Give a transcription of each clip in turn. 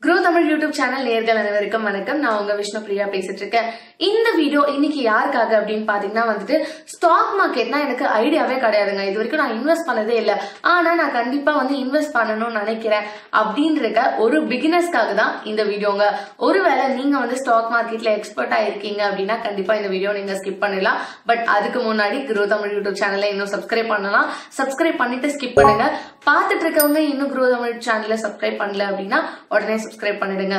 Grow Tamil YouTube channel நேர்கள் அனைவருக்கும் வணக்கம் நான் உங்க விஷ்ணு பிரியா பேசிட்டு இருக்கேன் இந்த வீடியோ இன்னைக்கு யாருக்காக அப்படின்னு பாத்தீங்கன்னா வந்துட்டு ஸ்டாக் மார்க்கெட்னா எனக்கு ஐடியாவே கிடையாதுங்க இது வரைக்கும் நான் இன்வெஸ்ட் பண்ணதே இல்லை ஆனா நான் கண்டிப்பா வந்து இன்வெஸ்ட் பண்ணணும்னு நினைக்கிறேன் அப்படின்ற ஒரு பிகினர்ஸ்க்காக தான் இந்த வீடியோங்க ஒருவேளை நீங்க வந்து ஸ்டாக் மார்க்கெட்ல எக்ஸ்பர்ட்டா இருக்கீங்க அப்படின்னா கண்டிப்பா இந்த வீடியோ நீங்க ஸ்கிப் பண்ணலாம் பட் அதுக்கு முன்னாடி க்ரோ தமிழ் யூடியூப் சேனலை இன்னும் சப்ஸ்கிரைப் பண்ணலாம் சப்ஸ்கிரைப் பண்ணிட்டு ஸ்கிப் பண்ணுங்க பார்த்துட்டு இருக்கவங்க இன்னும் க்ரோ தமிழ் சேனலை சப்ஸ்கிரைப் பண்ணல அப்படின்னா உடனே சப்ஸ்கிரைப் பண்ணிடுங்க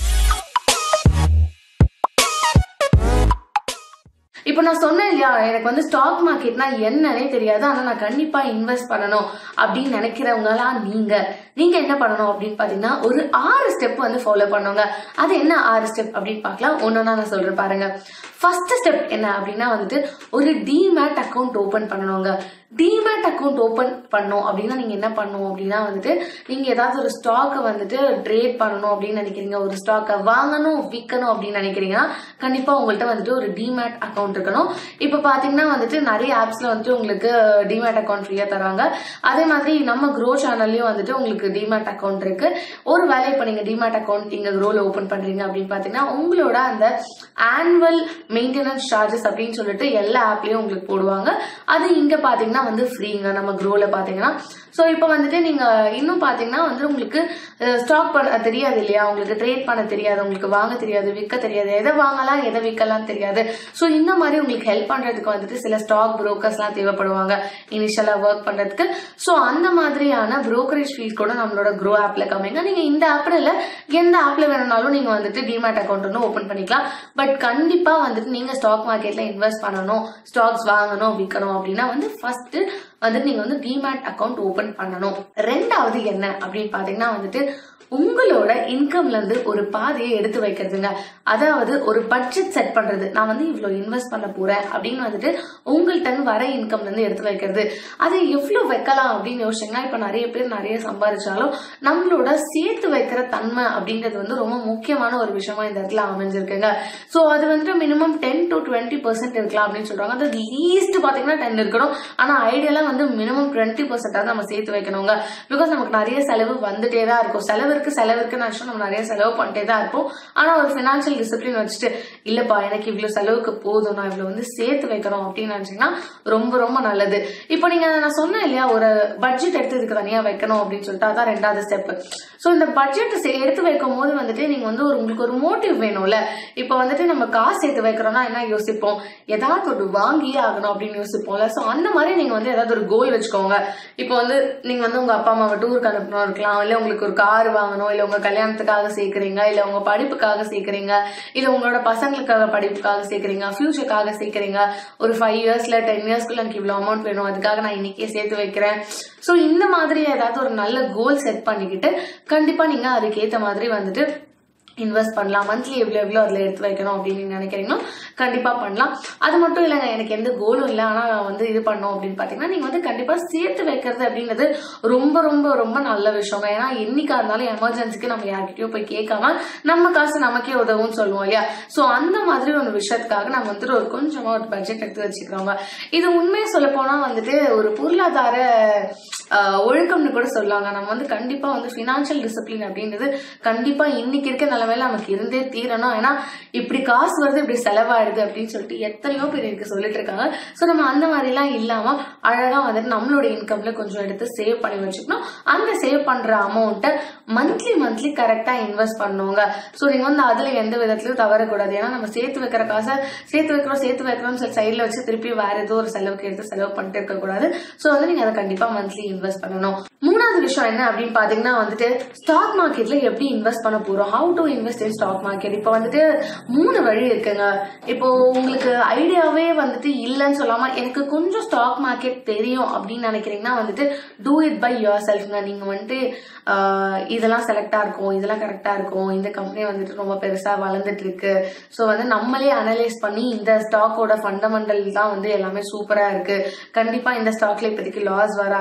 இப்போ நான் சொன்னேன் இல்லையா எனக்கு வந்து ஸ்டாக் மார்க்கெட்னா என்னன்னே தெரியாது ஆனா நான் கண்டிப்பா இன்வெஸ்ட் பண்ணணும் அப்படின்னு நினைக்கிறவங்கலாம் நீங்க நீங்க என்ன பண்ணணும் அப்படின்னு பாத்தீங்கன்னா ஒரு ஆறு ஸ்டெப் வந்து ஃபாலோ பண்ணுங்க அது என்ன ஆறு ஸ்டெப் அப்படின்னு பார்க்கலாம் ஒன்னொன்னா நான் சொல்றேன் பாருங்க ஃபர்ஸ்ட் ஸ்டெப் என்ன அப்படின்னா வந்துட்டு ஒரு டிமேட் அக்கௌண்ட் ஓபன் பண்ணணுங்க டிமேட் அக்கௌண்ட் ஓபன் பண்ணோம் அப்படின்னா நீங்க என்ன பண்ணணும் அப்படின்னா வந்துட்டு நீங்க ஏதாவது ஒரு ஸ்டாக்கை வந்துட்டு ட்ரேட் பண்ணணும் அப்படின்னு நினைக்கிறீங்க ஒரு ஸ்டாக்கை வாங்கணும் விற்கணும் அப்படின்னு நினைக்கிறீங்கன்னா கண்டிப்பா உங்கள்கிட்ட வந்துட்டு ஒரு டிமேட் அக்கௌண்ட் இருக்கணும் இப்போ பாத்தீங்கன்னா வந்துட்டு நிறைய ஆப்ஸ்ல வந்துட்டு உங்களுக்கு டிமேட் அக்கௌண்ட் ஃப்ரீயா தராங்க அதே மாதிரி நம்ம க்ரோ சேனல்லையும் வந்துட்டு உங்களுக்கு டிமேட் அக்கௌண்ட் இருக்கு ஒரு வேலை இப்போ நீங்க டிமேட் அக்கௌண்ட் இங்க க்ரோல ஓபன் பண்றீங்க அப்படின்னு பாத்தீங்கன்னா உங்களோட அந்த ஆனுவல் மெயின்டெனன்ஸ் சார்ஜஸ் அப்படின்னு சொல்லிட்டு எல்லா ஆப்லயும் உங்களுக்கு போடுவாங்க அது இங்க பாத்தீங்கன்னா வந்து ஃப்ரீங்க நம்ம க்ரோல பாத்தீங்கன்னா ஸோ இப்போ வந்துட்டு நீங்க இன்னும் பாத்தீங்கன்னா வந்து உங்களுக்கு ஸ்டாக் பண்ண தெரியாது இல்லையா உங்களுக்கு ட்ரேட் பண்ண தெரியாது உங்களுக்கு வாங்க தெரியாது விற்க தெரியாது எதை வாங்கலாம் எதை விற்கலாம் தெரியாது ஸோ இந்த மாதிரி உங்களுக்கு ஹெல்ப் பண்றதுக்கு வந்துட்டு சில ஸ்டாக் புரோக்கர்ஸ்லாம் தேவைப்படுவாங்க இனிஷியலா ஒர்க் பண்றதுக்கு ஸோ அந்த மாதிரியான brokerage ஃபீஸ் கூட நம்மளோட க்ரோ ஆப்ல கம்மிங்க நீங்க இந்த ஆப்ல இல்ல எந்த ஆப்ல வேணும்னாலும் நீங்க வந்துட்டு டிமேட் அக்கௌண்ட் வந்து ஓபன் பண்ணிக்கலாம் பட் கண்டிப்பா வந்துட்டு நீங்க ஸ்டாக் மார்க்கெட்ல இன்வெஸ்ட் பண்ணணும் ஸ்டாக்ஸ் வாங்கணும் விற்கணும் அப்படின்னா வந்து ஃபர்ஸ்ட் வந்துட்டு நீங்க வந்து டிமேட் அக்கௌண்ட் ஓபன் பண்ணணும் ரெண்டாவது என்ன அப்படின்னு பாத்தீங்கன்னா வந்துட்டு உங்களோட இன்கம்ல இருந்து ஒரு பாதையை எடுத்து வைக்கிறதுங்க அதாவது ஒரு பட்ஜெட் செட் பண்றது நான் வந்து இவ்வளவு இன்வெஸ்ட் பண்ண போறேன் அப்படின்னு வந்துட்டு உங்கள்கிட்ட வர இன்கம்ல இருந்து எடுத்து வைக்கிறது அது எவ்வளவு வைக்கலாம் அப்படின்னு யோசிச்சீங்கன்னா இப்ப நிறைய பேர் நிறைய சம்பாதிச்சாலும் நம்மளோட சேர்த்து வைக்கிற தன்மை அப்படின்றது வந்து ரொம்ப முக்கியமான ஒரு விஷயமா இந்த இடத்துல அமைஞ்சிருக்குங்க சோ அது வந்துட்டு minimum ten to twenty percent இருக்கலாம் அப்படின்னு சொல்றாங்க அது லீஸ்ட் பாத்தீங்கன்னா டென் இருக்கணும் ஆனா ஐடியலா வந்து மினிமம் டுவெண்ட்டி பர்சன்டாவது நம்ம சேர்த்து வைக்கணுங்க பிகாஸ் நமக்கு நிறைய செலவு வந்துட்டே தான் இருக்கும் செலவு இருக்கு செலவு இருக்கு நான் நம்ம நிறைய செலவு பண்ணிட்டே தான் இருப்போம் ஆனா ஒரு பினான்சியல் டிசிப்ளின் வச்சுட்டு இல்லப்பா எனக்கு இவ்வளவு செலவுக்கு போதும் நான் இவ்வளவு வந்து சேர்த்து வைக்கணும் அப்படின்னு நினைச்சீங்கன்னா ரொம்ப ரொம்ப நல்லது இப்போ நீங்க நான் சொன்னேன் இல்லையா ஒரு பட்ஜெட் எடுத்து இதுக்கு தனியா வைக்கணும் அப்படின்னு சொல்லிட்டு அதான் ரெண்டாவது ஸ்டெப் ஸோ இந்த பட்ஜெட் எடுத்து வைக்கும் போது வந்துட்டு நீங்க வந்து ஒரு உங்களுக்கு ஒரு மோட்டிவ் வேணும்ல இப்போ வந்துட்டு நம்ம காசு சேர்த்து வைக்கிறோம்னா என்ன யோசிப்போம் ஏதாவது ஒரு வாங்கியே ஆகணும் அப்படின்னு யோசிப்போம்ல ஸோ அந்த மாதிரி நீங்க வந்து ஏதாவது ஒரு கோல் வச்சுக்கோங்க இப்போ வந்து நீங்க வந்து உங்க அப்பா அம்மாவை டூருக்கு அனுப்பணும் இருக்கலாம் இல்ல உங்களுக்கு ஒரு கார் வாங்கணும் இல்ல உங்க கல்யாணத்துக்காக சேர்க்கறீங்க இல்ல உங்க படிப்புக்காக சேர்க்கறீங்க இல்ல உங்களோட பசங்களுக்காக படிப்புக்காக சேர்க்கறீங்க ஃபியூச்சருக்காக சேர்க்கறீங்க ஒரு ஃபைவ் இயர்ஸ்ல டென் இயர்ஸ்க்குள்ள எனக்கு இவ்வளவு அமௌண்ட் வேணும் அதுக்காக நான் இன்னைக்கே சேர்த்து வைக்கிறேன் ஸோ இந்த மாதிரி ஏதாவது ஒரு நல்ல கோல் செட் பண்ணிக்கிட்டு கண்டிப்பா நீங்க அதுக்கேத்த மாதிரி வந்துட்டு இன்வெஸ்ட் பண்ணலாம் மந்த்லி எவ்வளோ எவ்வளோ அதில் எடுத்து வைக்கணும் அப்படின்னு நீங்க நினைக்கிறீங்களோ கண்டிப்பாக பண்ணலாம் அது மட்டும் இல்லைங்க எனக்கு எந்த கோலும் இல்லை ஆனால் நான் வந்து இது பண்ணோம் அப்படின்னு பார்த்தீங்கன்னா நீங்கள் வந்து கண்டிப்பாக சேர்த்து வைக்கிறது அப்படின்றது ரொம்ப ரொம்ப ரொம்ப நல்ல விஷயங்க ஏன்னா என்னைக்கா இருந்தாலும் எமர்ஜென்சிக்கு நம்ம யார்கிட்டயோ போய் கேட்காம நம்ம காசு நமக்கே உதவும்னு சொல்லுவோம் இல்லையா ஸோ அந்த மாதிரி ஒரு விஷயத்துக்காக நம்ம வந்துட்டு ஒரு கொஞ்சமாக ஒரு பட்ஜெட் எடுத்து வச்சுக்கிறோங்க இது உண்மையை சொல்ல போனால் வந்துட்டு ஒரு பொருளாதார ஆஹ் ஒழுக்கம்னு கூட சொல்லுவாங்க நம்ம வந்து கண்டிப்பா வந்து பினான்சியல் டிசிப்ளின் அப்படின்றது கண்டிப்பா இன்னைக்கு இருக்க நிலைமையில நமக்கு இருந்தே தீரணும் ஏன்னா இப்படி காசு வருது இப்படி செலவாயிடுது அப்படின்னு சொல்லிட்டு எத்தனையோ பேர் எனக்கு சொல்லிட்டு இருக்காங்க ஸோ நம்ம அந்த மாதிரிலாம் இல்லாம அழகா வந்துட்டு நம்மளோட இன்கம்ல கொஞ்சம் எடுத்து சேவ் பண்ணி வச்சுக்கணும் அந்த சேவ் பண்ற அமௌண்ட்டை மந்த்லி மந்த்லி கரெக்டா இன்வெஸ்ட் பண்ணுவாங்க ஸோ நீங்க வந்து அதுல எந்த விதத்திலயும் தவறக்கூடாது ஏன்னா நம்ம சேர்த்து வைக்கிற காசை சேர்த்து வைக்கிறோம் சேர்த்து வைக்கிறோம் சைட்ல வச்சு திருப்பி வேற ஏதோ ஒரு செலவுக்கு எடுத்து செலவு பண்ணிட்டு இருக்க கூடாது ஸோ வந்து நீங்க அதை கண்டிப்பா மந்த்லி இன்வெஸ்ட் பண்ணணும் மூணாவது விஷயம் என்ன அப்படின்னு பாத்தீங்கன்னா வந்துட்டு ஸ்டாக் மார்க்கெட்ல எப்படி இன்வெஸ்ட் பண்ண போறோம் how to invest in stock market இப்போ வந்துட்டு மூணு வழி இருக்குங்க இப்போ உங்களுக்கு ஐடியாவே வந்துட்டு இல்லைன்னு சொல்லாம எனக்கு கொஞ்சம் ஸ்டாக் மார்க்கெட் தெரியும் அப்படின்னு நினைக்கிறீங்கன்னா வந்துட்டு டூ இட் பை யுவர் செல்ஃப்ங்க நீங்க வந்துட்டு ஆஹ், இதெல்லாம் செலக்டா இருக்கும் இதெல்லாம் கரெக்டா இருக்கும் இந்த கம்பெனி வந்துட்டு ரொம்ப பெருசா வளர்ந்துட்டு இருக்கு ஸோ வந்து நம்மளே அனலைஸ் பண்ணி இந்த ஸ்டாக்கோட ஃபண்டமெண்டல் தான் வந்து எல்லாமே சூப்பரா இருக்கு கண்டிப்பா இந்த ஸ்டாக்ல இப்போதைக்கு லாஸ் வராது பிரைஸ்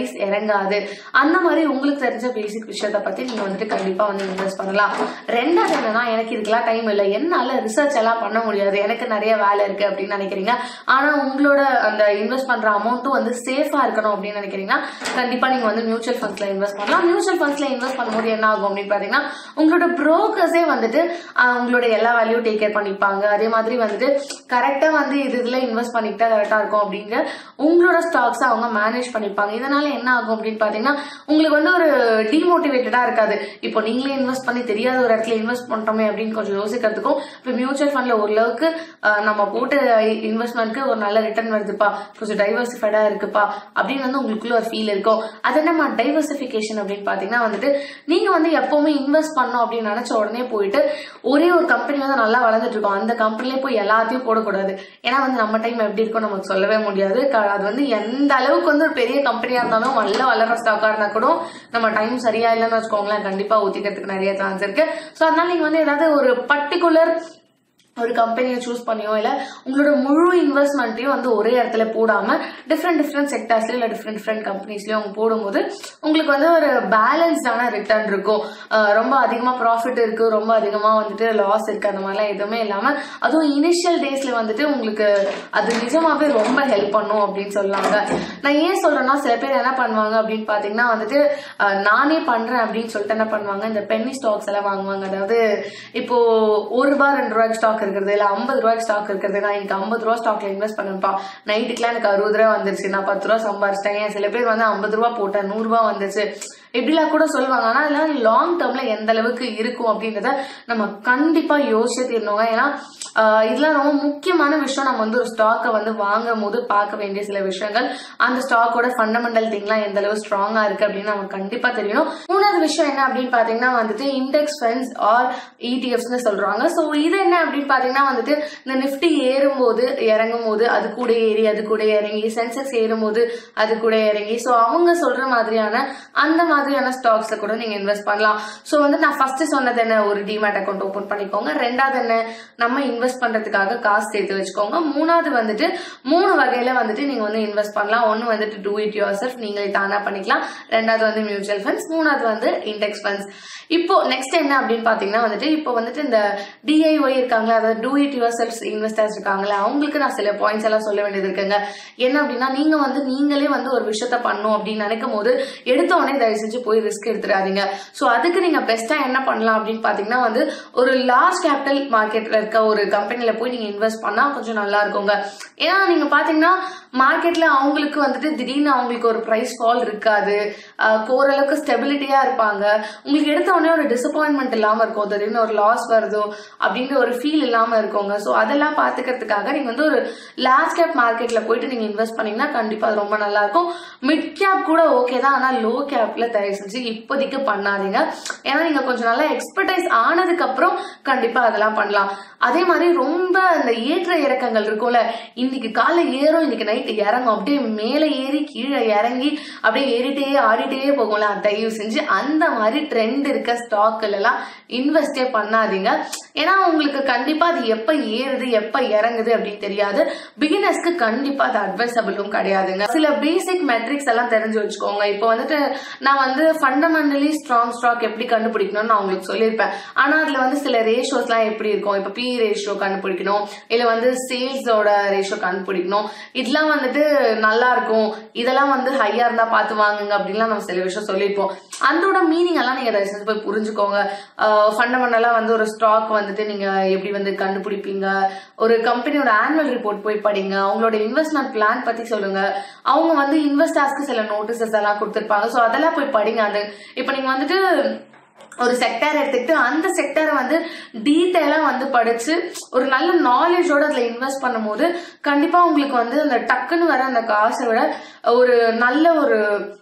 பிரைஸ் இறங்காது அந்த மாதிரி உங்களுக்கு தெரிஞ்ச பேசிக் விஷயத்த பத்தி நீங்க வந்துட்டு கண்டிப்பா வந்து இன்வெஸ்ட் பண்ணலாம் ரெண்டாவது என்னன்னா எனக்கு இதுக்கெல்லாம் டைம் இல்லை என்னால ரிசர்ச் எல்லாம் பண்ண முடியாது எனக்கு நிறைய வேலை இருக்கு அப்படின்னு நினைக்கிறீங்க ஆனா உங்களோட அந்த இன்வெஸ்ட் பண்ற அமௌண்ட்டும் வந்து சேஃபா இருக்கணும் அப்படின்னு நினைக்கிறீங்கன்னா கண்டிப்பா நீங்க வந்து மியூச்சுவல் ஃபண்ட்ஸ்ல இன்வெஸ்ட் பண்ணலாம் மியூச்சுவல் ஃபண்ட்ஸ்ல இன்வெஸ்ட் பண்ணும்போது என்ன ஆகும் அப்படின்னு பாத்தீங்கன்னா உங்களோட புரோக்கர்ஸே வந்துட்டு ஆஹ், உங்களோட எல்லா வேல்யூ டேக் கேர் பண்ணிப்பாங்க அதே மாதிரி வந்துட்டு கரெக்டா வந்து இது இதுல இன்வெஸ்ட் பண்ணிக்கிட்டா கரெக்டா இருக்கும் அப்படிங்கிற உங்களோட ஸ்டாக்ஸ் அவங்க மேனேஜ் பண்ணிப்பாங்க இதனால என்ன ஆகும் அப்படின்னு பாத்தீங்கன்னா உங்களுக்கு வந்து ஒரு டிமோட்டிவேட்டடா இருக்காது இப்போ நீங்களே இன்வெஸ்ட் பண்ணி தெரியாத ஒரு இடத்துல இன்வெஸ்ட் பண்ணிட்டோமே அப்படின்னு கொஞ்சம் யோசிக்கிறதுக்கும் இப்போ மியூச்சுவல் ஃபண்ட்ல ஓரளவுக்கு ஆஹ், நம்ம போட்டு இன்வெஸ்ட்மெண்ட்க்கு ஒரு நல்ல ரிட்டர்ன் வருதுப்பா கொஞ்சம் டைவர்சிஃபைடா இருக்குப்பா அப்படின்னு வந்து உங்களுக்குள்ள ஒரு ஃபீல் இருக்கும் அது என்னமா டைவர்சிஃபிகேஷன் அப்படின்னு பாத்தீங்கன்னா வந்துட்டு நீங்க வந்து எப்பவுமே இன்வெஸ்ட் பண்ணோம் அப்படின்னு நினைச்ச உடனே போயிட்டு ஒரே ஒரு கம்பெனி வந்து நல்லா வளர்ந்துட்டு இருக்கும் அந்த கம்பெனிலே போய் எல்லாத்தையும் போடக்கூடாது ஏன்னா வந்து நம்ம டைம் எப்படி இருக்கும் நமக்கு சொல்லவே முடியாது க- அது வந்து எந்த அளவுக்கு வந்து ஒரு பெரிய கம்பெனியா இருந்தாலும் நல்ல வளர்ற ஸ்டாக்கா இருந்தா கூட நம்ம டைம் சரியா இல்லைன்னு வச்சுக்கோங்களேன் கண்டிப்பா ஊத்திக்கிறதுக்கு நிறைய சான்ஸ் இருக்கு ஸோ அதனால நீங்க வந்து ஏதாவது ஒரு பர்டிகுலர் ஒரு கம்பெனியை சூஸ் பண்ணியோ இல்ல உங்களோட முழு இன்வெஸ்ட்மெண்ட்டையும் வந்து ஒரே இடத்துல போடாம டிஃப்ரெண்ட் டிஃப்ரெண்ட் செக்டர்ஸ்லயும் இல்ல டிஃப்ரெண்ட் டிஃப்ரெண்ட் கம்பெனிஸ்லயும் அவங்க போடும்போது உங்களுக்கு வந்து ஒரு பேலன்ஸ்டான ரிட்டர்ன் இருக்கும் அஹ் ரொம்ப அதிகமா ப்ராஃபிட் இருக்கு ரொம்ப அதிகமா வந்துட்டு லாஸ் இருக்கு அந்த மாதிரிலாம் எதுவுமே இல்லாம அதுவும் இனிஷியல் டேஸ்ல வந்துட்டு உங்களுக்கு அது நிஜமாவே ரொம்ப ஹெல்ப் பண்ணும் அப்படின்னு சொல்லாங்க நான் ஏன் சொல்றேன்னா சில பேர் என்ன பண்ணுவாங்க அப்படின்னு பாத்தீங்கன்னா வந்துட்டு அஹ், நானே பண்றேன் அப்படின்னு சொல்லிட்டு என்ன பண்ணுவாங்க இந்த பென்னி ஸ்டாக்ஸ் எல்லாம் வாங்குவாங்க அதாவது இப்போ ஒரு ரூபாய் ரெண்டு ரூபாய்க்கு ஸ்டாக் இருக்கிறது இல்ல ஐம்பது ரூபாய்க்கு ஸ்டாக் இருக்கிறது நான் இன்னைக்கு ஐம்பது ரூபா ஸ்டாக்ல இன்வெஸ்ட் பண்ணப்பா நைட்டுக்குலாம் எனக்கு அறுபது ரூபா வந்துருச்சு நான் பத்து ரூபா சம்பாரிச்சிட்டேன் ஏன் சில பேர் வந்து ஐம்பது ரூபா போட்டேன் நூறு ரூபா வந்துச்சு இப்படிலாம் கூட சொல்லுவாங்க ஆனா அதெல்லாம் லாங் டேர்ம்ல எந்த அளவுக்கு இருக்கும் அப்படின்றத நம்ம கண்டிப்பா யோசிச்சு தீரணுங்க ஏன்னா ஆஹ் இதெல்லாம் ரொம்ப முக்கியமான விஷயம் நம்ம வந்து ஒரு ஸ்டாக்கை வந்து வாங்கும் போது பார்க்க வேண்டிய சில விஷயங்கள் அந்த ஸ்டாக்கோட ஃபண்டமெண்டல் திங்லாம் எந்த அளவு ஸ்ட்ராங்கா இருக்கு அப்படின்னு நமக்கு கண்டிப்பா தெரியணும் மூணாவது விஷயம் என்ன அப்படின்னு பாத்தீங்கன்னா வந்துட்டு இண்டெக்ஸ் ஃபண்ட்ஸ் ஆர் இடிஎஃப்ஸ்னு சொல்றாங்க ஸோ இது என்ன அப்படின்னு பாத்தீங்கன்னா வந்துட்டு இந்த நிஃப்டி ஏறும்போது இறங்கும் போது அது கூட ஏறி அது கூட இறங்கி சென்செக்ஸ் ஏறும்போது அது கூட இறங்கி ஸோ அவங்க சொல்ற மாதிரியான அந்த மாதிரியான ஸ்டாக்ஸ்ல கூட நீங்க இன்வெஸ்ட் பண்ணலாம் ஸோ வந்து நான் ஃபர்ஸ்ட் சொன்னது என்ன ஒரு டிமேட் அக்கௌண்ட் ஓபன் பண்ணிக்கோங்க ரெண்டாவது என்ன நம்ம இன்வெஸ்ட் பண்றதுக்காக காசு சேர்த்து வச்சுக்கோங்க மூணாவது வந்துட்டு மூணு வகையில வந்துட்டு நீங்க வந்து இன்வெஸ்ட் பண்ணலாம் ஒன்னு வந்துட்டு டூ இட் யுவர் செல்ஃப் நீங்களே தானா பண்ணிக்கலாம் ரெண்டாவது வந்து மியூச்சுவல் ஃபண்ட்ஸ் மூணாவது வந்து இண்டெக்ஸ் ஃபண்ட்ஸ் இப்போ நெக்ஸ்ட் என்ன அப்படின்னு பாத்தீங்கன்னா வந்துட்டு இப்போ வந்துட்டு இந்த டிஐஒய் இருக்காங்களா அதாவது do it yourself investors இருக்காங்களா அவங்களுக்கு நான் சில பாயிண்ட்ஸ் எல்லாம் சொல்ல வேண்டியது இருக்குங்க என்ன அப்படின்னா நீங்க வந்து நீங்களே வந்து ஒரு விஷயத்த பண்ணும் அப்படின்னு நினைக்கும் போது எடுத்த உடனே தயவு செஞ்சு போய் ரிஸ்க் எடுத்துடாதீங்க ஸோ அதுக்கு நீங்க பெஸ்டா என்ன பண்ணலாம் அப்படின்னு பாத்தீங்கன்னா வந்து ஒரு லார்ஜ் கேபிட்டல் மார்க்கெட்ல இருக்க ஒரு கம்பெனில போய் நீங்க இன்வெஸ்ட் பண்ணா கொஞ்சம் நல்லா இருக்குங்க ஏன்னா நீங்க பாத்தீங்கன்னா மார்க்கெட்ல அவங்களுக்கு வந்துட்டு திடீர்னு அவங்களுக்கு ஒரு பிரைஸ் ஃபால் இருக்காது ஆஹ் ஓரளவுக்கு ஸ்டெபிலிட்டியா இருப்பாங்க உங்களுக்கு எடுத்த உடனே ஒரு டிசப்பாயின்மெண்ட் இல்லாம இருக்கும் திடீர்னு ஒரு லாஸ் வருதோ அப்படின்ற ஒரு ஃபீல் இல்லாம இருக்குங்க ஸோ அதெல்லாம் பாத்துக்கிறதுக்காக நீங்க வந்து ஒரு லார்ஜ் கேப் மார்க்கெட்ல போயிட்டு நீங்க இன்வெஸ்ட் பண்ணீங்கன்னா கண்டிப்பா அது ரொம்ப நல்லா இருக்கும் மிட் கேப் கூட ஓகே தான் ஆனா லோ கேப்ல தயவு செஞ்சு இப்போதைக்கு பண்ணாதீங்க ஏன்னா நீங்க கொஞ்சம் நல்லா எக்ஸ்பர்டைஸ் ஆனதுக்கு அப்புறம் கண்டிப்பா அதெல்லாம் பண்ணலாம் அதே மாதிரி ரொம்ப அந்த ஏற்ற இறக்கங்கள் இருக்கும்ல இன்னைக்கு காலை ஏறும் இன்னைக்கு நைட்டு இறங்கும் அப்படியே மேலே ஏறி கீழே இறங்கி அப்படியே ஏறிட்டே ஆடிட்டே போகும்ல தயவு செஞ்சு அந்த மாதிரி ட்ரெண்ட் இருக்க ஸ்டாக்ல எல்லாம் இன்வெஸ்டே பண்ணாதீங்க ஏன்னா உங்களுக்கு கண்டிப்பா அது எப்ப ஏறுது எப்ப இறங்குது அப்படின்னு தெரியாது பிகினர்ஸ்க்கு கண்டிப்பா அது அட்வைசபிளும் கிடையாதுங்க சில பேசிக் மெட்ரிக்ஸ் எல்லாம் தெரிஞ்சு வச்சுக்கோங்க இப்போ வந்துட்டு நான் வந்து ஃபண்டமெண்டலி ஸ்ட்ராங் ஸ்டாக் எப்படி கண்டுபிடிக்கணும்னு நான் உங்களுக்கு சொல்லியிருப்பேன் ஆனா அதுல வந்து சில ரேஷியோஸ்லாம் எப்படி இருக்கும் இப்போ பி ரேஷியோ கண்டுபிடிக்கணும் இல்ல வந்து சேல்ஸோட ரேஷியோ கண்டுபிடிக்கணும் இதெல்லாம் வந்துட்டு நல்லா இருக்கும் இதெல்லாம் வந்து ஹையா இருந்தா பார்த்து வாங்குங்க அப்படின்லாம் நம்ம சில விஷயம் சொல்லியிருப்போம் அதோட மீனிங் எல்லாம் நீங்க தயவு செஞ்சு போய் புரிஞ்சுக்கோங்க ஃபண்டமெண்டலா வந்து ஒரு ஸ்டாக் வந்துட்டு நீங்க எப்படி வந்து கண்டுபிடிப்பீங்க ஒரு கம்பெனியோட ஆனுவல் ரிப்போர்ட் போய் படிங்க அவங்களோட இன்வெஸ்ட்மெண்ட் பிளான் பத்தி சொல்லுங்க அவங்க வந்து இன்வெஸ்டர்ஸ்க்கு சில நோட்டீசஸ் எல்லாம் கொடுத்துருப்பாங்க ஸோ அதெல்லாம் போய் படிங்க அது இப்போ நீங்க வந்துட்டு ஒரு செக்டர் எடுத்துக்கிட்டு அந்த செக்டரை வந்து டீட்டெயிலா வந்து படிச்சு ஒரு நல்ல நாலேஜோட அதுல இன்வெஸ்ட் பண்ணும்போது கண்டிப்பா உங்களுக்கு வந்து அந்த டக்குன்னு வர அந்த காசை விட ஒரு நல்ல ஒரு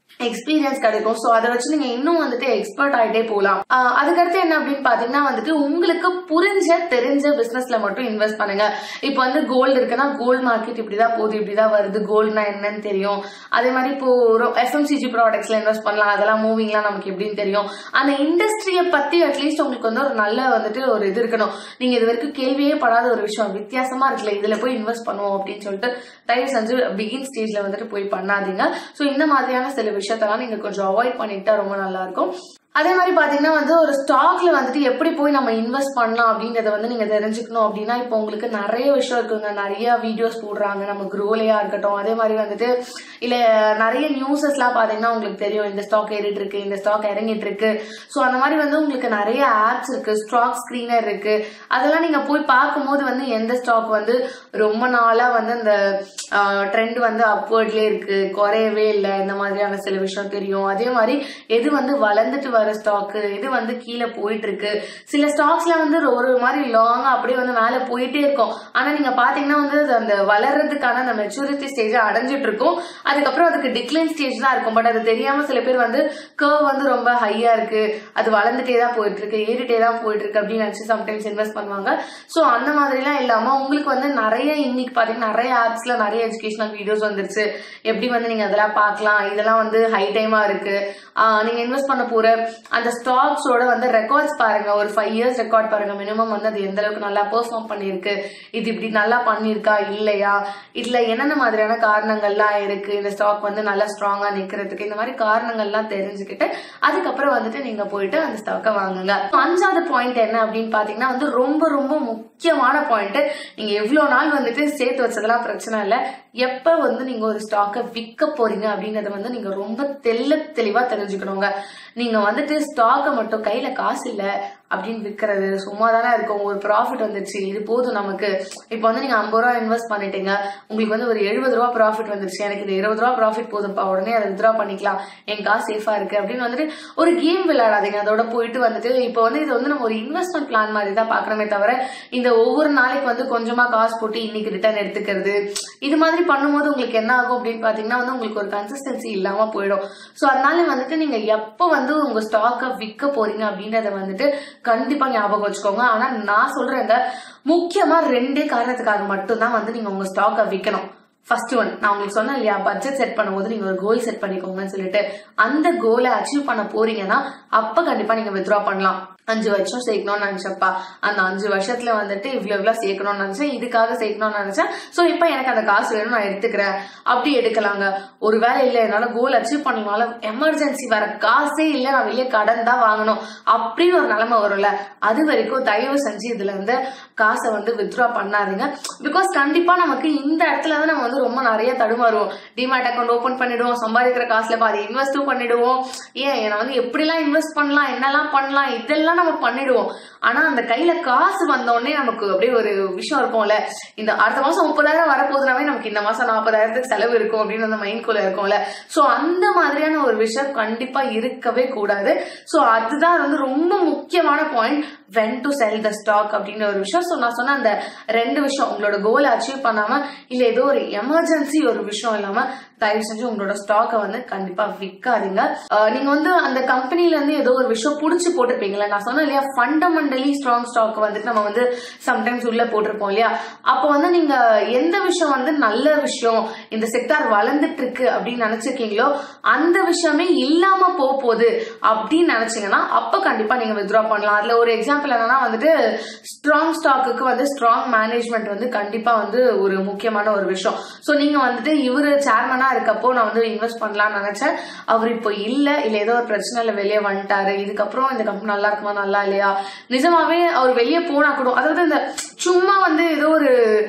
எக்ஸ்பீரியன்ஸ் கிடைக்கும் ஸோ அதை வச்சு நீங்க இன்னும் வந்துட்டு எக்ஸ்பர்ட் ஆகிட்டே போகலாம் ஆஹ் அதுக்கடுத்து என்ன அப்படின்னு பாத்தீங்கன்னா வந்துட்டு உங்களுக்கு புரிஞ்ச தெரிஞ்ச பிசினஸ்ல மட்டும் இன்வெஸ்ட் பண்ணுங்க இப்போ வந்து கோல்டு இருக்குன்னா கோல்டு மார்க்கெட் இப்படிதான் போகுது இப்படிதான் வருது கோல்டுனா என்னன்னு தெரியும் அதே மாதிரி இப்போ எஃப்எம்சிஜி ப்ராடக்ட்ஸ்ல இன்வெஸ்ட் பண்ணலாம் அதெல்லாம் மூவிங்லாம் நமக்கு எப்படின்னு தெரியும் அந்த இண்டஸ்ட்ரியை பத்தி அட்லீஸ்ட் உங்களுக்கு வந்து ஒரு நல்ல வந்துட்டு ஒரு இது இருக்கணும் நீங்க இது வரைக்கும் கேள்வியே படாத ஒரு விஷயம் வித்தியாசமா இருக்குல்ல இதுல போய் இன்வெஸ்ட் பண்ணுவோம் அப்படின்னு சொல்லிட்டு தயவு செஞ்சு பிகின் ஸ்டேஜ்ல வந்துட்டு போய் பண்ணாதீங்க ஸோ இந்த மாதிரியான சில விஷயத்தெல்லாம் நீங்க கொஞ்சம் அவாய்ட் பண்ணிட்டா ரொம்ப நல்லா இருக்கும் அதே மாதிரி பாத்தீங்கன்னா வந்து ஒரு ஸ்டாக்ல வந்துட்டு எப்படி போய் நம்ம இன்வெஸ்ட் பண்ணலாம் அப்படிங்கறத வந்து நீங்க தெரிஞ்சுக்கணும் அப்படின்னா இப்போ உங்களுக்கு நிறைய விஷயம் இருக்குங்க நிறைய வீடியோஸ் போடுறாங்க நம்ம குரோலையா இருக்கட்டும் அதே மாதிரி வந்துட்டு இல்ல நிறைய நியூஸஸ்லாம் பாத்தீங்கன்னா உங்களுக்கு தெரியும் இந்த ஸ்டாக் ஏறிட்டு இருக்கு இந்த ஸ்டாக் இறங்கிட்டு இருக்கு ஸோ அந்த மாதிரி வந்து உங்களுக்கு நிறைய ஆப்ஸ் இருக்கு ஸ்டாக் ஸ்கிரீனர் இருக்கு அதெல்லாம் நீங்க போய் பார்க்கும்போது வந்து எந்த ஸ்டாக் வந்து ரொம்ப நாளா வந்து இந்த ட்ரெண்ட் வந்து அப்வர்ட்லேயே இருக்கு குறையவே இல்லை இந்த மாதிரியான சில விஷயம் தெரியும் அதே மாதிரி எது வந்து வளர்ந்துட்டு வர ஸ்டாக்கு எது வந்து கீழே போயிட்டு இருக்கு சில ஸ்டாக்ஸ்ல வந்து ஒரு மாதிரி லாங்கா அப்படியே வந்து மேல போயிட்டே இருக்கும் ஆனா நீங்க பாத்தீங்கன்னா வந்து அது அந்த வளர்றதுக்கான அந்த மெச்சூரிட்டி ஸ்டேஜ் அடைஞ்சிட்டு இருக்கும் அதுக்கப்புறம் அதுக்கு டிக்ளைன் ஸ்டேஜ் தான் இருக்கும் பட் அது தெரியாம சில பேர் வந்து கர்வ் வந்து ரொம்ப ஹையா இருக்கு அது வளர்ந்துட்டே தான் போயிட்டு இருக்கு ஏறிட்டே தான் போயிட்டு இருக்கு அப்படின்னு நினைச்சு சம்டைம்ஸ் இன்வெஸ்ட் பண்ணுவாங்க சோ அந்த மாதிரிலாம் இல்லாம உங்களுக்கு வந்து நிறைய இன்னைக்கு பாத்தீங்கன்னா நிறைய ஆப்ஸ்ல நிறைய எஜுகேஷனல் வீடியோஸ் வந்துருச்சு எப்படி வந்து நீங்க அதெல்லாம் பார்க்கலாம் இதெல்லாம் வந்து ஹை டைமா இருக்கு ஆஹ் நீங்க இன்வெஸ்ட் பண்ண போற அந்த ஸ்டாக்ஸோட வந்து ரெக்கார்ட்ஸ் பாருங்க ஒரு ஃபைவ் இயர்ஸ் ரெக்கார்ட் பாருங்க மினிமம் வந்து அது எந்த அளவுக்கு நல்லா பெர்ஃபார்ம் பண்ணிருக்கு இது இப்படி நல்லா பண்ணிருக்கா இல்லையா இதுல என்னென்ன மாதிரியான காரணங்கள்லாம் இருக்கு இந்த ஸ்டாக் வந்து நல்லா ஸ்ட்ராங்கா நிக்கிறதுக்கு இந்த மாதிரி காரணங்கள்லாம் தெரிஞ்சுக்கிட்டு அதுக்கப்புறம் வந்துட்டு நீங்க போயிட்டு அந்த ஸ்டாக்கை வாங்குங்க அஞ்சாவது பாயிண்ட் என்ன அப்படின்னு பாத்தீங்கன்னா வந்து ரொம்ப ரொம்ப முக்கியமான பாயிண்ட் நீங்க எவ்வளவு நாள் வந்துட்டு சேர்த்து வச்சதெல்லாம் பிரச்சனை இல்ல எப்ப வந்து நீங்க ஒரு ஸ்டாக்கை விற்க போறீங்க அப்படிங்கறத வந்து நீங்க ரொம்ப தெல்ல தெளிவா தெரிஞ்சுக்கணுங்க நீங்க வந்துட்டு ஸ்டாக்கை மட்டும் கையில காசு இல்ல அப்படின்னு விற்கிறது சும்மா தானே இருக்கும் ஒரு ப்ராஃபிட் வந்துருச்சு இது போதும் நமக்கு இப்போ வந்து நீங்க ஐம்பது ரூபா இன்வெஸ்ட் பண்ணிட்டீங்க உங்களுக்கு வந்து ஒரு எழுபது ரூபா ப்ராஃபிட் வந்துருச்சு எனக்கு இது இருபது ரூபா ப்ராஃபிட் போதும்ப்பா உடனே அதை வித்ரா பண்ணிக்கலாம் என் காசு சேஃபா இருக்கு அப்படின்னு வந்துட்டு ஒரு கேம் விளையாடாதீங்க அதோட போயிட்டு வந்துட்டு இப்போ வந்து இது வந்து நம்ம ஒரு இன்வெஸ்ட்மெண்ட் பிளான் மாதிரி தான் பாக்குறோமே தவிர இந்த ஒவ்வொரு நாளைக்கு வந்து கொஞ்சமா காசு போட்டு இன்னைக்கு ரிட்டர்ன் எடுத்துக்கிறது இது மாதிரி பண்ணும்போது உங்களுக்கு என்ன ஆகும் அப்படின்னு பாத்தீங்கன்னா வந்து உங்களுக்கு ஒரு கன்சிஸ்டன்சி இல்லாம போயிடும் ஸோ அதனால வந்துட்டு நீங்க எப்போ வந்து உங்க ஸ்டாக்கை விற்க போறீங்க அப்படின்றத வந்துட்டு கண்டிப்பா ஞாபகம் வச்சுக்கோங்க ஆனா நான் சொல்றேங்க முக்கியமா ரெண்டே காரணத்துக்காக மட்டும்தான் வந்து நீங்க உங்க ஸ்டாக்கை விற்கணும் ஃபர்ஸ்ட் ஒன் நான் உங்களுக்கு சொன்னேன் இல்லையா பட்ஜெட் செட் பண்ணும்போது நீங்க ஒரு கோல் செட் பண்ணிக்கோங்கன்னு சொல்லிட்டு அந்த கோலை அச்சீவ் பண்ண போறீங்கன்னா அப்ப கண்டிப்பா நீங்க வித்ரா பண்ணலாம் அஞ்சு வருஷம் சேர்க்கணும்னு நினைச்சப்பா அந்த அஞ்சு வருஷத்துல வந்துட்டு இவ்வளவு இவ்வளவு சேர்க்கணும்னு நினைச்சேன் இதுக்காக சேர்க்கணும்னு நினைச்சேன் சோ இப்ப எனக்கு அந்த காசு வேணும் நான் எடுத்துக்கிறேன் அப்படி எடுக்கலாங்க ஒருவேளை இல்ல என்னால கோல் அச்சீவ் பண்ணினாலும் எமர்ஜென்சி வர காசே இல்ல நான் வெளியே கடன் தான் வாங்கணும் அப்படின்னு ஒரு நிலைமை வரும்ல அது வரைக்கும் தயவு செஞ்சு இதுல இருந்து காசை வந்து வித்ரா பண்ணாதீங்க பிகாஸ் கண்டிப்பா நமக்கு இந்த இடத்துல தான் நம்ம வந்து ரொம்ப நிறைய தடுமாறுவோம் டிமேட் அக்கௌண்ட் ஓபன் பண்ணிடுவோம் சம்பாதிக்கிற காசுல பாதி இன்வெஸ்டும் பண்ணிடுவோம் ஏன் நான் வந்து எப்படிலாம் இன்வெஸ்ட் பண்ணலாம் என்னெல்லாம் பண்ணலாம் இதெல்லாம் நம்ம பண்ணிடுவோம் ஆனா அந்த கையில காசு வந்த உடனே நமக்கு அப்படியே ஒரு விஷயம் இருக்கும்ல இந்த அடுத்த மாசம் முப்பதாயிரம் வரப்போதுனாவே நமக்கு இந்த மாசம் நாற்பதாயிரத்துக்கு செலவு இருக்கும் அப்படின்னு அந்த மைண்ட் குள்ள இருக்கும்ல சோ அந்த மாதிரியான ஒரு விஷயம் கண்டிப்பா இருக்கவே கூடாது சோ அதுதான் வந்து ரொம்ப முக்கியமான point when to sell the stock அப்படின்ற ஒரு விஷயம் ஸோ நான் சொன்ன அந்த ரெண்டு விஷயம் உங்களோட கோலை அச்சீவ் பண்ணாம இல்ல ஏதோ ஒரு எமர்ஜென்சி ஒரு விஷயம் இல்லாம தயவு செஞ்சு உங்களோட ஸ்டாக்கை வந்து கண்டிப்பா விற்காதீங்க அஹ் நீங்க வந்து அந்த கம்பெனில இருந்து ஏதோ ஒரு விஷயம் புடிச்சு போட்டிருப்பீங்களா நான் சொன்னேன் இல்லையா ஃபண்டமெண்டலி ஸ்ட்ராங் ஸ்டாக் வந்துட்டு நம்ம வந்து சம்டைம்ஸ் உள்ள போட்டிருப்போம் இல்லையா அப்போ வந்து நீங்க எந்த விஷயம் வந்து நல்ல விஷயம் இந்த செக்டார் வளர்ந்துட்டு இருக்கு அப்படின்னு நினைச்சிருக்கீங்களோ அந்த விஷயமே இல்லாம போக போகுது அப்படின்னு நினைச்சீங்கன்னா அப்ப கண்டிப்பா நீங்க வித்ரா பண்ணலாம் அதுல ஒரு எக்ஸாம்பிள் என்னன்னா வந்துட்டு ஸ்ட்ராங் ஸ்டாக்குக்கு வந்து ஸ்ட்ராங் மேனேஜ்மெண்ட் வந்து கண்டிப்பா வந்து ஒரு முக்கியமான ஒரு விஷயம் சோ நீங்க வந்துட்டு இவரு சேர்மனா இருக்கப்போ நான் வந்து இன்வெஸ்ட் பண்ணலாம்னு நினைச்சேன் அவர் இப்போ இல்ல இல்ல ஏதோ ஒரு பிரச்சனைல வெளியே வந்துட்டாரு இதுக்கப்புறம் இந்த கம்பெனி நல்லா இருக்குமா நல்லா இல்லையா நிஜமாவே அவர் வெளியே போனா கூட அதாவது இந்த சும்மா வந்து ஏதோ ஒரு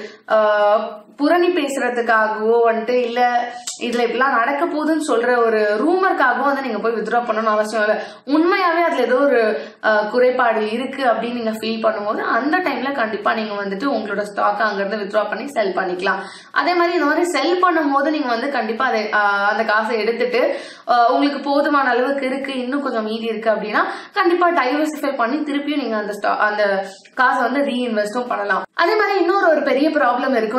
ஆஹ், புரணி பேசுறதுக்காகவோ வந்துட்டு இல்ல இதுல இப்படிலாம் நடக்க போகுதுன்னு சொல்ற ஒரு ரூமருக்காகவும் வந்து நீங்க போய் வித்ட்ரா பண்ணணும்னு அவசியம் இல்லை உண்மையாவே அதுல ஏதோ ஒரு ஆஹ், குறைபாடு இருக்கு அப்படின்னு நீங்க ஃபீல் பண்ணும்போது அந்த டைம்ல கண்டிப்பா நீங்க வந்துட்டு உங்களோட ஸ்டாக் அங்க இருந்து வித்ட்ரா பண்ணி செல் பண்ணிக்கலாம் அதே மாதிரி இந்த மாதிரி செல் பண்ணும்போது நீங்க வந்து கண்டிப்பா அதை ஆஹ், அந்த காசை எடுத்துட்டு ஆஹ், உங்களுக்கு போதுமான அளவுக்கு இருக்கு இன்னும் கொஞ்சம் மீதி இருக்கு அப்படின்னா கண்டிப்பா டைவர்சிஃபை பண்ணி திருப்பியும் நீங்க அந்த stock- அந்த காசை வந்து ரீஇன்வெஸ்டும் பண்ணலாம் அதே மாதிரி இன்னொரு ஒரு பெரிய ப்ராப்ளம் இருக்கும் என்ன அப்படின்னு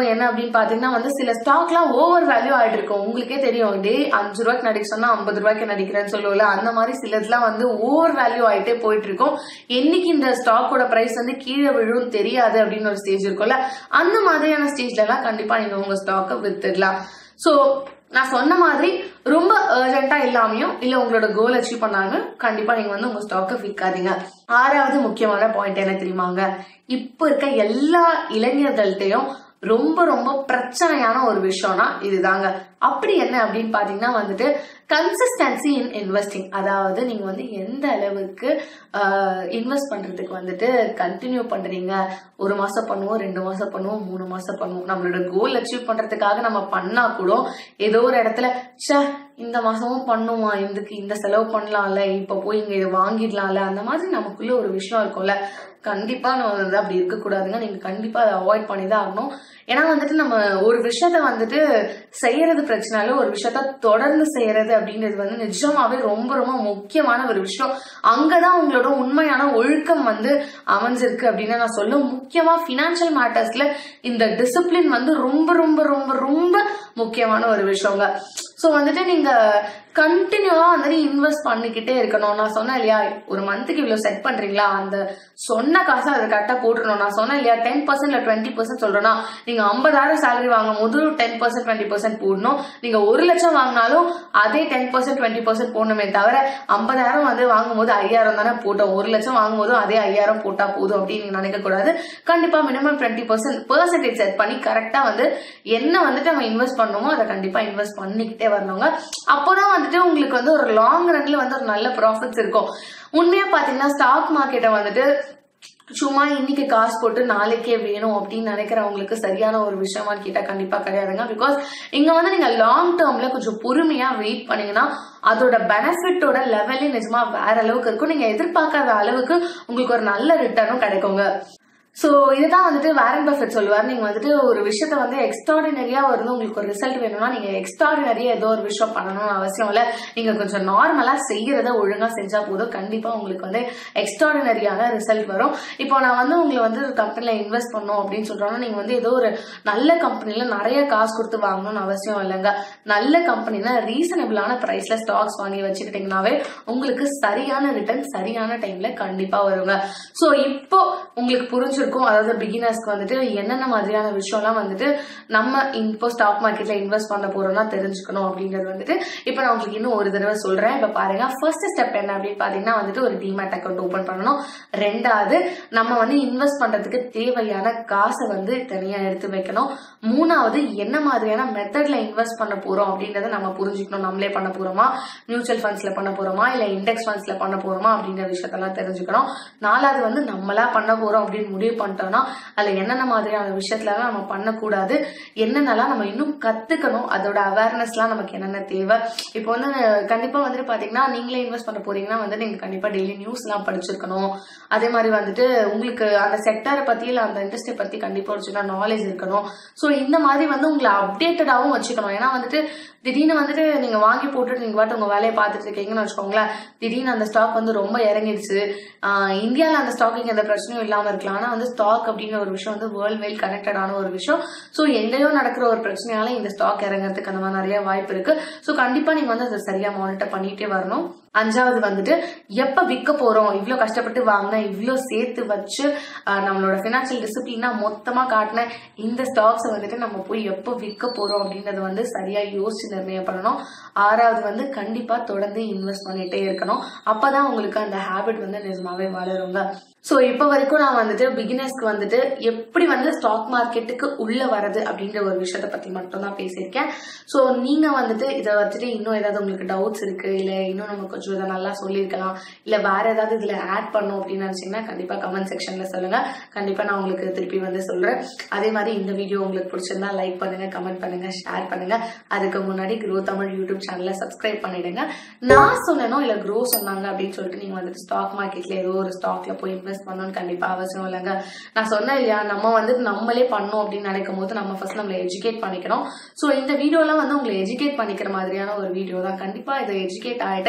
அப்படின்னு பாத்தீங்கன்னா வந்து சில ஸ்டாக்லாம் ஓவர் வேல்யூ ஆயிட்டு இருக்கும் உங்களுக்கே தெரியும் டே அஞ்சு ரூபாய்க்கு நடிக்க சொன்னா ஐம்பது ரூபாய்க்கு நடிக்கிறேன்னு சொல்லுவோம்ல அந்த மாதிரி சிலதுலாம் வந்து ஓவர் வேல்யூ ஆயிட்டே போயிட்டு இருக்கும் என்னைக்கு இந்த ஸ்டாக்கோட பிரைஸ் வந்து கீழே விழும் தெரியாது அப்படின்னு ஒரு ஸ்டேஜ் இருக்கும்ல அந்த மாதிரியான ஸ்டேஜ்ல எல்லாம் கண்டிப்பா நீங்க உங்க ஸ்டாக்கை வித்துடலாம் சோ நான் சொன்ன மாதிரி ரொம்ப அர்ஜென்ட்டா இல்லாமையும் இல்ல உங்களோட கோல் அச்சீவ் பண்ணாங்க கண்டிப்பா நீங்க வந்து உங்க ஸ்டாக்கை விற்காதீங்க ஆறாவது முக்கியமான பாயிண்ட் என்ன தெரியுமாங்க இப்ப இருக்க எல்லா இளைஞர்கள்ட்டையும் ரொம்ப ரொம்ப பிரச்சனையான ஒரு விஷயம்னா இதுதாங்க அப்படி என்ன அப்படின்னு பாத்தீங்கன்னா வந்துட்டு கன்சிஸ்டன்சி இன் இன்வெஸ்டிங் அதாவது நீங்க வந்து எந்த அளவுக்கு இன்வெஸ்ட் பண்றதுக்கு வந்துட்டு கண்டினியூ பண்றீங்க ஒரு மாசம் பண்ணுவோம் ரெண்டு மாசம் பண்ணுவோம் மூணு மாசம் பண்ணுவோம் நம்மளோட கோல் அச்சீவ் பண்றதுக்காக நம்ம பண்ணா கூட ஏதோ ஒரு இடத்துல ச்சே இந்த மாசமும் பண்ணுமா இதுக்கு இந்த செலவு பண்ணலாம்ல இப்ப போய் இங்க இதை வாங்கிடலாம்ல அந்த மாதிரி நமக்குள்ள ஒரு விஷயம் இருக்கும்ல கண்டிப்பா நம்ம வந்து அப்படி இருக்கக்கூடாதுங்க நீங்க கண்டிப்பா அதை அவாய்ட் பண்ணி தான் ஆகணும் ஏன்னா வந்துட்டு நம்ம ஒரு விஷயத்த வந்துட்டு செய்யறது பிரச்சனை இல்லை ஒரு விஷயத்த தொடர்ந்து செய்யறது அப்படிங்கிறது வந்து நிஜமாவே ரொம்ப ரொம்ப முக்கியமான ஒரு விஷயம் அங்கதான் உங்களோட உண்மையான ஒழுக்கம் வந்து அமைஞ்சிருக்கு அப்படின்னு நான் சொல்ல முக்கியமா பினான்சியல் மேட்டர்ஸ்ல இந்த டிசிப்ளின் வந்து ரொம்ப ரொம்ப ரொம்ப ரொம்ப முக்கியமான ஒரு விஷயங்க ஸோ வந்துட்டு நீங்க கண்டினியூவா வந்துட்டு இன்வெஸ்ட் பண்ணிக்கிட்டே இருக்கணும் நான் சொன்னேன் இல்லையா ஒரு மந்த்துக்கு இவ்வளவு செட் பண்றீங்களா அந்த சொன்ன காசை அதை கரெக்டா போட்டுருணும் நான் சொன்னேன் இல்லையா டென் பர்சன்ட் இல்ல டுவெண்ட்டி பர்சன்ட் சொல்றேன்னா நீங்க ஐம்பதாயிரம் சேலரி வாங்கும் போது டென் பர்சன்ட் டுவெண்ட்டி பர்சன்ட் போடணும் நீங்க ஒரு லட்சம் வாங்கினாலும் அதே டென் பர்சன்ட் டுவெண்ட்டி பர்சன்ட் போடணுமே தவிர ஐம்பதாயிரம் வந்து வாங்கும் போது ஐயாயிரம் தானே போட்டோம் ஒரு லட்சம் வாங்கும் போதும் அதே ஐயாயிரம் போட்டா போதும் அப்படின்னு நீங்க நினைக்க கூடாது கண்டிப்பா minimum twenty percent percentage set பண்ணி கரெக்டா வந்து என்ன வந்துட்டு நம்ம இன்வெஸ்ட் பண்ணுமோ அதை கண்டிப்பா இன்வெஸ்ட் பண்ணிக்கிட்டே வரணுங்க அப்போதான் வந்துட்டு உங்களுக்கு வந்து ஒரு லாங் ரன்ல வந்து ஒரு நல்ல ப்ராஃபிட்ஸ் இருக்கும் உண்மையா பாத்தீங்கன்னா ஸ்டாக் மார்க்கெட்டை வந்துட்டு சும்மா இன்னைக்கு காசு போட்டு நாளைக்கே வேணும் அப்படின்னு நினைக்கிறவங்களுக்கு சரியான ஒரு விஷயமான்னு கேட்டா கண்டிப்பா கிடையாதுங்க பிகாஸ் இங்க வந்து நீங்க லாங் டேர்ம்ல கொஞ்சம் பொறுமையா வெயிட் பண்ணீங்கன்னா அதோட பெனிஃபிட்டோட லெவலே நிஜமா வேற அளவுக்கு இருக்கும் நீங்க எதிர்பார்க்காத அளவுக்கு உங்களுக்கு ஒரு நல்ல ரிட்டர்னும் கிடைக்குங்க ஸோ இதுதான் வந்துட்டு வேரன் பஃபெட் சொல்லுவார் நீங்க வந்துட்டு ஒரு விஷயத்த வந்து எக்ஸ்ட்ராடினரியா வந்து உங்களுக்கு ஒரு ரிசல்ட் வேணும்னா நீங்க எக்ஸ்ட்ராடினரியா ஏதோ ஒரு விஷயம் பண்ணணும்னு அவசியம் இல்லை நீங்க கொஞ்சம் நார்மலா செய்யறத ஒழுங்கா செஞ்சா போதும் கண்டிப்பா உங்களுக்கு வந்து எக்ஸ்ட்ராடினரியான ரிசல்ட் வரும் இப்போ நான் வந்து உங்களை வந்து ஒரு கம்பெனில இன்வெஸ்ட் பண்ணோம் அப்படின்னு சொல்றோம்னா நீங்க வந்து ஏதோ ஒரு நல்ல கம்பெனில நிறைய காசு கொடுத்து வாங்கணும்னு அவசியம் இல்லைங்க நல்ல கம்பெனில ரீசனபிளான பிரைஸ்ல ஸ்டாக்ஸ் வாங்கி வச்சுக்கிட்டீங்கன்னாவே உங்களுக்கு சரியான ரிட்டர்ன் சரியான டைம்ல கண்டிப்பா வருங்க ஸோ இப்போ உங்களுக்கு புரிஞ்சிருக்கும் அதாவது பிகினர்ஸ்க்கு வந்துட்டு என்னென்ன மாதிரியான விஷயம்லாம் வந்துட்டு நம்ம இப்போ ஸ்டாக் மார்க்கெட்ல இன்வெஸ்ட் பண்ண போறோம்னா தெரிஞ்சுக்கணும் அப்படிங்கிறது வந்துட்டு இப்போ நான் உங்களுக்கு இன்னும் ஒரு தடவை சொல்றேன் இப்போ பாருங்க ஃபர்ஸ்ட் ஸ்டெப் என்ன அப்படின்னு பாத்தீங்கன்னா வந்துட்டு ஒரு டிமேட் அக்கௌண்ட் ஓபன் பண்ணணும் ரெண்டாவது நம்ம வந்து இன்வெஸ்ட் பண்றதுக்கு தேவையான காசை வந்து தனியா எடுத்து வைக்கணும் மூணாவது என்ன மாதிரியான மெத்தட்ல இன்வெஸ்ட் பண்ண போறோம் அப்படின்றத நம்ம புரிஞ்சுக்கணும் நம்மளே பண்ண போறோமா மியூச்சுவல் ஃபண்ட்ஸ்ல பண்ண போறோமா இல்ல இண்டெக்ஸ் ஃபண்ட்ஸ்ல பண்ண போறோமா அப்படின்ற விஷயத்தெல்லாம் தெரிஞ்சுக்கணும் நாலாவது வந்து நம்மளா பண்ண போறோம் அப்படின்னு முடிவு பண்ணிட்டோம்னா அதுல என்னென்ன மாதிரியான விஷயத்துலலாம் நம்ம பண்ணக்கூடாது என்னென்னலாம் நம்ம இன்னும் கத்துக்கணும் அதோட அவேர்னஸ்லாம் நமக்கு என்னென்ன தேவை இப்போ வந்து கண்டிப்பா வந்துட்டு பாத்தீங்கன்னா நீங்களே இன்வெஸ்ட் பண்ண போறீங்கன்னா வந்து நீங்க கண்டிப்பா டெய்லி நியூஸ்லாம் படிச்சிருக்கணும் அதே மாதிரி வந்துட்டு உங்களுக்கு அந்த செக்டரை பத்தி இல்ல அந்த இண்டஸ்ட்ரி பத்தி கண்டிப்பா ஒரு சின்ன நாலேஜ் இருக்கணும் ஸோ இந்த மாதிரி வந்து உங்களை அப்டேட்டடாகவும் வச்சுக்கணும் ஏன்னா வந்துட்டு திடீர்னு வந்துட்டு நீங்க வாங்கி போட்டுட்டு நீங்க பாட்டு உங்க வேலையை பார்த்துட்டு இருக்கீங்கன்னு வச்சுக்கோங்களேன் திடீர்னு அந்த ஸ்டாக் வந்து ரொம்ப இறங்கிடுச்சு ஆஹ் இந்தியால அந்த ஸ்டாக்கிங் எந்த பிரச்சனையும் இல்லாம இருக்கலாம் ஆனா வந்து ஸ்டாக் அப்படிங்கிற ஒரு விஷயம் வந்து வேர்ல்ட் வைல் கனெக்டடான ஒரு விஷயம் ஸோ எங்கேயோ நடக்கிற ஒரு பிரச்சனையால இந்த ஸ்டாக் இறங்குறதுக்கு அந்த மாதிரி நிறைய வாய்ப்பு இருக்கு ஸோ கண்டிப்பா நீங்க வந்து அதை சரியா மானிட்டர் பண்ணிட்டே வரணும் அஞ்சாவது வந்துட்டு எப்ப விற்க போறோம் இவ்வளவு கஷ்டப்பட்டு வாங்கின இவ்வளவு சேர்த்து வச்சு ஆஹ் நம்மளோட பினான்சியல் டிசிப்ளினா மொத்தமா காட்டின இந்த ஸ்டாக்ஸை வந்துட்டு நம்ம போய் எப்போ விற்க போறோம் அப்படின்றத வந்து சரியா யோசிச்சு நிர்ணயம் பண்ணணும் ஆறாவது வந்து கண்டிப்பா தொடர்ந்து இன்வெஸ்ட் பண்ணிட்டே இருக்கணும் அப்பதான் உங்களுக்கு அந்த ஹேபிட் வந்து நிஜமாவே வளருங்க ஸோ இப்போ வரைக்கும் நான் வந்துட்டு பிகினர்ஸ்க்கு வந்துட்டு எப்படி வந்து ஸ்டாக் மார்க்கெட்டுக்கு உள்ள வரது அப்படின்ற ஒரு விஷயத்த பத்தி மட்டும் தான் பேசியிருக்கேன் ஸோ நீங்க வந்துட்டு இதை வந்துட்டு இன்னும் ஏதாவது உங்களுக்கு டவுட்ஸ் இருக்கு இல்ல இன்னும் நம்ம கொஞ்சம் இதை நல்லா சொல்லியிருக்கலாம் இல்ல வேற ஏதாவது இதுல ஆட் பண்ணும் அப்படின்னு நினைச்சீங்கன்னா கண்டிப்பா கமெண்ட் செக்ஷன்ல சொல்லுங்க கண்டிப்பா நான் உங்களுக்கு திருப்பி வந்து சொல்றேன் அதே மாதிரி இந்த வீடியோ உங்களுக்கு பிடிச்சிருந்தா லைக் பண்ணுங்க கமெண்ட் பண்ணுங்க ஷேர் பண்ணுங்க அதுக்கு முன்னாடி க்ரோ தமிழ் யூடியூப் சேனலை சப்ஸ்கிரைப் பண்ணிடுங்க நான் சொன்னனோ இல்ல க்ரோ சொன்னாங்க அப்படின்னு சொல்லிட்டு நீங்க வந்துட்டு ஸ்டாக் மார்க்கெட்ல ஏதோ ஒரு ஸ்டாக்ல போய் இன்வெஸ்ட் பண்ணணும்னு கண்டிப்பா அவசியம் இல்லைங்க நான் சொன்னேன் இல்லையா நம்ம வந்து நம்மளே பண்ணோம் அப்படின்னு நினைக்கும் போது நம்ம ஃபர்ஸ்ட் நம்மளை எஜுகேட் பண்ணிக்கணும் ஸோ இந்த வீடியோலாம் வந்து உங்களை எஜுகேட் பண்ணிக்கிற மாதிரியான ஒரு வீடியோ தான் கண்டிப்பா இதை எஜுகேட் ஆயிட்டு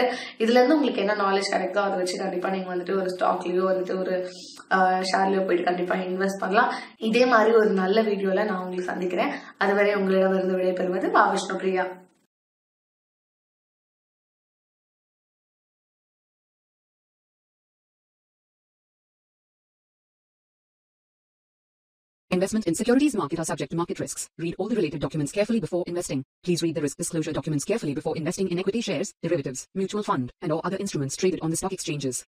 இதுல இருந்து உங்களுக்கு என்ன நாலேஜ் கிடைக்குதோ அதை வச்சு கண்டிப்பா நீங்க வந்துட்டு ஒரு ஸ்டாக்லயோ வந்துட்டு ஒரு ஷேர்லயோ போயிட்டு கண்டிப்பா இன்வெஸ்ட் பண்ணலாம் இதே மாதிரி ஒரு நல்ல வீடியோல நான் உங்களுக்கு சந்திக்கிறேன் அதுவரை உங்களிடம் இருந்து விடைபெறுவது பா Vishnu Priya Investment in securities market are subject to market risks. Read all the related documents carefully before investing. Please read the risk disclosure documents carefully before investing in equity shares, derivatives, mutual fund, and or other instruments traded on the stock exchanges.